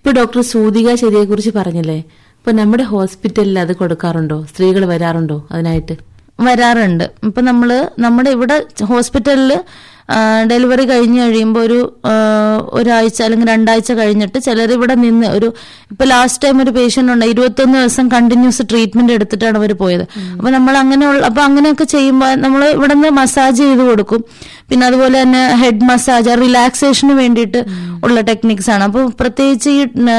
ഇപ്പൊ ഡോക്ടർ സൂതിക ചെരിയെ കുറിച്ച് പറഞ്ഞില്ലേ ഇപ്പൊ നമ്മുടെ ഹോസ്പിറ്റലിൽ അത് കൊടുക്കാറുണ്ടോ സ്ത്രീകൾ വരാറുണ്ടോ അതിനായിട്ട് വരാറുണ്ട് ഇപ്പൊ നമ്മള് നമ്മുടെ ഇവിടെ ഹോസ്പിറ്റലിൽ ഡെലിവറി കഴിഞ്ഞ് കഴിയുമ്പോൾ ഒരു ആ, ഒരാഴ്ച അല്ലെങ്കിൽ രണ്ടാഴ്ച കഴിഞ്ഞിട്ട് ചിലർ ഇവിടെ നിന്ന് ഒരു ഇപ്പൊ ലാസ്റ്റ് ടൈം ഒരു പേഷ്യന്റ് ഉണ്ട് ഇരുപത്തൊന്ന് ദിവസം കണ്ടിന്യൂസ് ട്രീറ്റ്മെന്റ് എടുത്തിട്ടാണ് അവർ പോയത് അപ്പൊ നമ്മൾ അങ്ങനെയുള്ള അപ്പൊ അങ്ങനെയൊക്കെ ചെയ്യുമ്പോൾ നമ്മൾ ഇവിടെ നിന്ന് മസാജ് ചെയ്ത് കൊടുക്കും പിന്നെ അതുപോലെ തന്നെ ഹെഡ് മസാജ് റിലാക്സേഷന് വേണ്ടിയിട്ട് ഉള്ള ടെക്നിക്സ് ആണ് അപ്പൊ പ്രത്യേകിച്ച് ഈ ആ,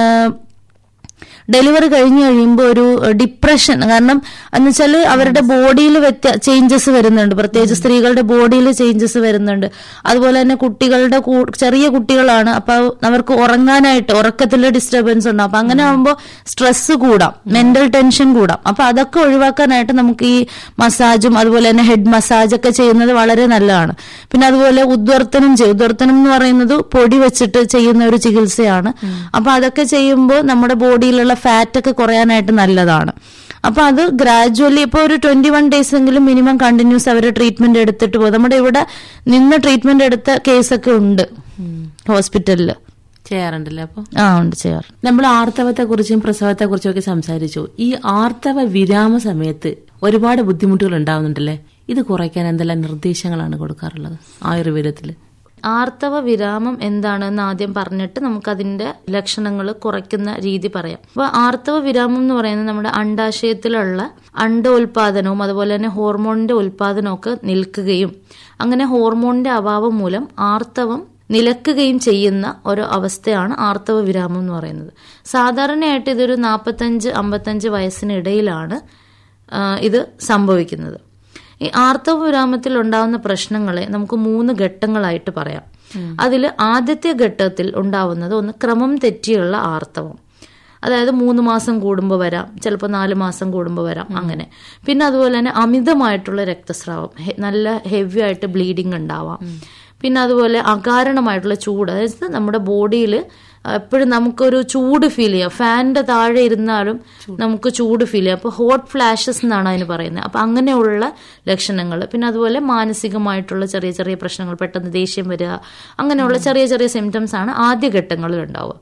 ഡെലിവറി കഴിഞ്ഞ് കഴിയുമ്പോൾ ഒരു ഡിപ്രഷൻ കാരണം എന്ന് വെച്ചാൽ അവരുടെ ബോഡിയിൽ വ്യത്യ ചേഞ്ചസ് വരുന്നുണ്ട് പ്രത്യേകിച്ച് സ്ത്രീകളുടെ ബോഡിയിൽ ചേഞ്ചസ് വരുന്നുണ്ട് അതുപോലെ തന്നെ കുട്ടികളുടെ കൂ- ചെറിയ കുട്ടികളാണ് അപ്പൊ അവർക്ക് ഉറങ്ങാനായിട്ട് ഉറക്കത്തിലെ ഡിസ്റ്റർബൻസ് ഉണ്ടാവും അപ്പൊ അങ്ങനെ ആകുമ്പോൾ സ്ട്രെസ് കൂടാം മെന്റൽ ടെൻഷൻ കൂടാം അപ്പൊ അതൊക്കെ ഒഴിവാക്കാനായിട്ട് നമുക്ക് ഈ മസാജും അതുപോലെ തന്നെ ഹെഡ് മസാജ് ഒക്കെ ചെയ്യുന്നത് വളരെ നല്ലതാണ് പിന്നെ അതുപോലെ ഉദ്വർത്തനം ചെയ്യും ഉദ്വർത്തനം എന്ന് പറയുന്നത് പൊടി വെച്ചിട്ട് ചെയ്യുന്ന ഒരു ചികിത്സയാണ് അപ്പൊ അതൊക്കെ ചെയ്യുമ്പോൾ നമ്മുടെ ബോഡിയിലുള്ള ഫാറ്റ് ഒക്കെ കുറയാനായിട്ട് നല്ലതാണ് അപ്പൊ അത് ഗ്രാജുവലി ഇപ്പൊ ഒരു ട്വന്റി വൺ ഡേയ്സ് എങ്കിലും മിനിമം കണ്ടിന്യൂസ് അവർ ട്രീറ്റ്മെന്റ് എടുത്തിട്ട് പോകും നമ്മുടെ ഇവിടെ നിന്ന് ട്രീറ്റ്മെന്റ് എടുത്ത കേസൊക്കെ ഉണ്ട് ഹോസ്പിറ്റലിൽ ചെയ്യാറുണ്ടല്ലേ അപ്പൊ ആ ഉണ്ട് ചെയ്യാറ് നമ്മൾ ആർത്തവത്തെ കുറിച്ചും പ്രസവത്തെ കുറിച്ചും ഒക്കെ സംസാരിച്ചു ഈ ആർത്തവ വിരാമ സമയത്ത് ഒരുപാട് ബുദ്ധിമുട്ടുകൾ ഉണ്ടാവുന്നുണ്ടല്ലേ ഇത് കുറയ്ക്കാൻ എന്തെല്ലാം നിർദ്ദേശങ്ങളാണ് കൊടുക്കാറുള്ളത് ആയുർവേദത്തില് ആർത്തവ വിരാമം എന്താണെന്ന് ആദ്യം പറഞ്ഞിട്ട് നമുക്ക് അതിന്റെ ലക്ഷണങ്ങൾ കുറയ്ക്കുന്ന രീതി പറയാം അപ്പൊ ആർത്തവ വിരാമം എന്ന് പറയുന്നത് നമ്മുടെ അണ്ടാശയത്തിലുള്ള അണ്ടോൽപാദനവും അതുപോലെ തന്നെ ഹോർമോണിന്റെ ഉൽപാദനവും ഒക്കെ നിൽക്കുകയും അങ്ങനെ ഹോർമോണിന്റെ അഭാവം മൂലം ആർത്തവം നിലക്കുകയും ചെയ്യുന്ന ഒരു അവസ്ഥയാണ് ആർത്തവ വിരാമം എന്ന് പറയുന്നത് സാധാരണയായിട്ട് ഇതൊരു നാൽപ്പത്തഞ്ച് അമ്പത്തഞ്ച് വയസ്സിനിടയിലാണ് ആ, ഇത് സംഭവിക്കുന്നത് ഈ ആർത്തവ വിരാമത്തിൽ ഉണ്ടാവുന്ന പ്രശ്നങ്ങളെ നമുക്ക് മൂന്ന് ഘട്ടങ്ങളായിട്ട് പറയാം അതിൽ ആദ്യത്തെ ഘട്ടത്തിൽ ഉണ്ടാവുന്നത് ഒന്ന് ക്രമം തെറ്റിയുള്ള ആർത്തവം അതായത് മൂന്ന് മാസം കൂടുമ്പോൾ വരാം ചിലപ്പോൾ നാല് മാസം കൂടുമ്പോൾ വരാം അങ്ങനെ പിന്നെ അതുപോലെ തന്നെ അമിതമായിട്ടുള്ള രക്തസ്രാവം ഹെ- നല്ല ഹെവി ആയിട്ട് ബ്ലീഡിങ് ഉണ്ടാവാം പിന്നെ അതുപോലെ അകാരണമായിട്ടുള്ള ചൂട് അതായത് നമ്മുടെ ബോഡിയിൽ എപ്പോഴും നമുക്കൊരു ചൂട് ഫീൽ ചെയ്യാം ഫാനിന്റെ താഴെ ഇരുന്നാലും നമുക്ക് ചൂട് ഫീൽ ചെയ്യാം അപ്പോൾ ഹോട്ട് ഫ്ലാഷസ് എന്നാണ് അതിന് പറയുന്നത് അപ്പം അങ്ങനെയുള്ള ലക്ഷണങ്ങൾ പിന്നെ അതുപോലെ മാനസികമായിട്ടുള്ള ചെറിയ ചെറിയ പ്രശ്നങ്ങൾ പെട്ടെന്ന് ദേഷ്യം വരിക അങ്ങനെയുള്ള ചെറിയ ചെറിയ സിംറ്റംസ് ആണ് ആദ്യ ഘട്ടങ്ങളിൽ ഉണ്ടാവുക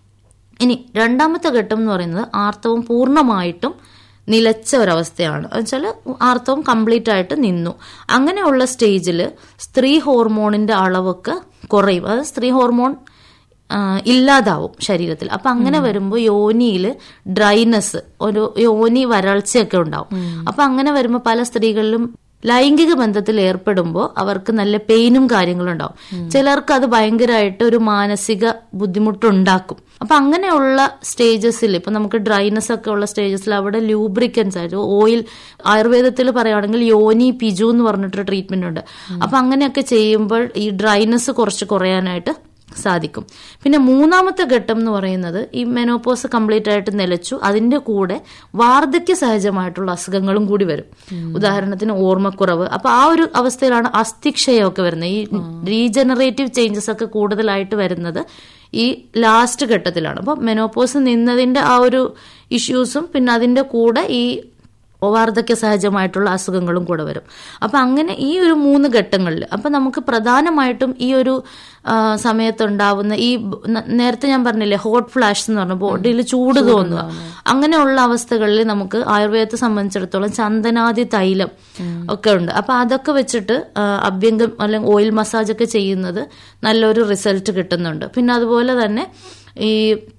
ഇനി രണ്ടാമത്തെ ഘട്ടം എന്ന് പറയുന്നത് ആർത്തവം പൂർണ്ണമായിട്ടും നിലച്ച ഒരവസ്ഥയാണ് വെച്ചാൽ ആർത്തവം കംപ്ലീറ്റ് ആയിട്ട് നിന്നു അങ്ങനെയുള്ള സ്റ്റേജിൽ സ്ത്രീ ഹോർമോണിന്റെ അളവൊക്കെ കുറയും അത് സ്ത്രീ ഹോർമോൺ ആ, ഇല്ലാതാവും ശരീരത്തിൽ അപ്പൊ അങ്ങനെ വരുമ്പോൾ യോനിയിൽ ഡ്രൈനെസ് ഒരു യോനി വരൾച്ചയൊക്കെ ഉണ്ടാവും അപ്പൊ അങ്ങനെ വരുമ്പോൾ പല സ്ത്രീകളിലും ലൈംഗിക ബന്ധത്തിൽ ഏർപ്പെടുമ്പോൾ അവർക്ക് നല്ല പെയിനും കാര്യങ്ങളും ഉണ്ടാവും ചിലർക്ക് അത് ഭയങ്കരമായിട്ട് ഒരു മാനസിക ബുദ്ധിമുട്ടുണ്ടാക്കും അപ്പൊ അങ്ങനെയുള്ള സ്റ്റേജസിൽ ഇപ്പൊ നമുക്ക് ഡ്രൈനസ് ഒക്കെ ഉള്ള സ്റ്റേജസിൽ അവിടെ ലൂബ്രിക്കൻസ് ആയിട്ട് ഓയിൽ ആയുർവേദത്തിൽ പറയുകയാണെങ്കിൽ യോനി പിജു എന്ന് പറഞ്ഞിട്ടൊരു ട്രീറ്റ്മെന്റ് ഉണ്ട് അപ്പൊ അങ്ങനെയൊക്കെ ചെയ്യുമ്പോൾ ഈ ഡ്രൈനസ് കുറച്ച് കുറയാനായിട്ട് സാധിക്കും പിന്നെ മൂന്നാമത്തെ ഘട്ടം എന്ന് പറയുന്നത് ഈ മെനോപോസ് കംപ്ലീറ്റ് ആയിട്ട് നിലച്ചു അതിന്റെ കൂടെ വാർദ്ധക്യ സഹജമായിട്ടുള്ള അസുഖങ്ങളും കൂടി വരും ഉദാഹരണത്തിന് ഓർമ്മക്കുറവ് അപ്പൊ ആ ഒരു അവസ്ഥയിലാണ് അസ്ഥിക്ഷയമൊക്കെ വരുന്നത് ഈ റീജനറേറ്റീവ് ചേഞ്ചസ് ഒക്കെ കൂടുതലായിട്ട് വരുന്നത് ഈ ലാസ്റ്റ് ഘട്ടത്തിലാണ് അപ്പോൾ മെനോപോസ് നിന്നതിന്റെ ആ ഒരു ഇഷ്യൂസും പിന്നെ അതിന്റെ കൂടെ ഈ വാർദ്ധക്യ സഹജമായിട്ടുള്ള അസുഖങ്ങളും കൂടെ വരും അപ്പൊ അങ്ങനെ ഈ ഒരു മൂന്ന് ഘട്ടങ്ങളിൽ അപ്പൊ നമുക്ക് പ്രധാനമായിട്ടും ഈ ഒരു ആ, സമയത്തുണ്ടാവുന്ന ഈ ബ- ന- നേരത്തെ ഞാൻ പറഞ്ഞില്ലേ ഹോട്ട് ഫ്ലാഷ് എന്ന് പറഞ്ഞ ബോഡിയിൽ ചൂട് തോന്നുക അങ്ങനെയുള്ള അവസ്ഥകളിൽ നമുക്ക് ആയുർവേദത്തെ സംബന്ധിച്ചിടത്തോളം ചന്ദനാദി തൈലം ഒക്കെ ഉണ്ട് അപ്പൊ അതൊക്കെ വെച്ചിട്ട് ആ, അഭ്യംഗം അല്ലെങ്കിൽ ഓയിൽ മസാജ് ഒക്കെ ചെയ്യുന്നത് നല്ലൊരു റിസൾട്ട് കിട്ടുന്നുണ്ട് പിന്നെ അതുപോലെ തന്നെ ഈ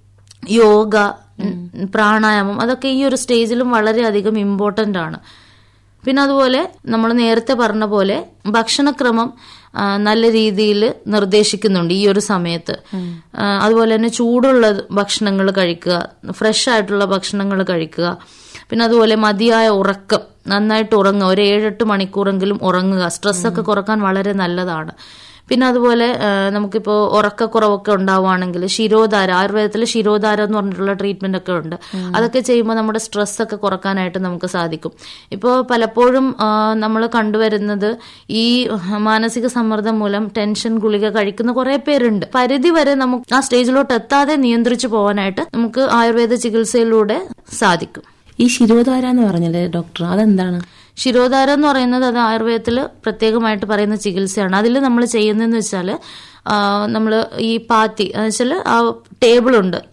യോഗ ഉം, പ്രാണായാമം അതൊക്കെ ഈ ഒരു സ്റ്റേജിലും വളരെയധികം ഇമ്പോർട്ടന്റ് ആണ് പിന്നെ അതുപോലെ നമ്മൾ നേരത്തെ പറഞ്ഞ പോലെ ഭക്ഷണക്രമം ആ, നല്ല രീതിയിൽ നിർദ്ദേശിക്കുന്നുണ്ട് ഈ ഒരു സമയത്ത് ആ, അതുപോലെ തന്നെ ചൂടുള്ള ഭക്ഷണങ്ങൾ കഴിക്കുക ഫ്രഷ് ആയിട്ടുള്ള ഭക്ഷണങ്ങൾ കഴിക്കുക പിന്നെ അതുപോലെ മതിയായ ഉറക്കം നന്നായിട്ട് ഉറങ്ങുക ഒരു ഏഴെട്ട് മണിക്കൂറെങ്കിലും ഉറങ്ങുക സ്ട്രെസ്സൊക്കെ കുറക്കാൻ വളരെ നല്ലതാണ് പിന്നെ അതുപോലെ ആ, നമുക്കിപ്പോൾ ഉറക്കക്കുറവൊക്കെ ഉണ്ടാവുകയാണെങ്കിൽ ശിരോധാര ആയുർവേദത്തിൽ ശിരോധാര എന്ന് പറഞ്ഞിട്ടുള്ള ട്രീറ്റ്മെന്റ് ഒക്കെ ഉണ്ട് അതൊക്കെ ചെയ്യുമ്പോൾ നമ്മുടെ സ്ട്രെസ് ഒക്കെ കുറക്കാനായിട്ട് നമുക്ക് സാധിക്കും ഇപ്പോൾ പലപ്പോഴും നമ്മൾ കണ്ടുവരുന്നത് ഈ മാനസിക സമ്മർദ്ദം മൂലം ടെൻഷൻ ഗുളിക കഴിക്കുന്ന കുറെ പേരുണ്ട് പരിധി വരെ നമുക്ക് ആ സ്റ്റേജിലോട്ട് എത്താതെ നിയന്ത്രിച്ചു പോകാനായിട്ട് നമുക്ക് ആയുർവേദ ചികിത്സയിലൂടെ സാധിക്കും ഈ ശിരോധാര എന്ന് പറഞ്ഞല്ലേ ഡോക്ടർ അതെന്താണ് ശിരോധാര എന്ന് പറയുന്നത് അത് ആയുർവേദത്തിൽ പ്രത്യേകമായിട്ട് പറയുന്ന ചികിത്സയാണ് അതിൽ നമ്മൾ ചെയ്യുന്നതെന്ന് വെച്ചാൽ നമ്മൾ ഈ പാത്തി എന്ന് വെച്ചാൽ ആ ടേബിൾ ഉണ്ട്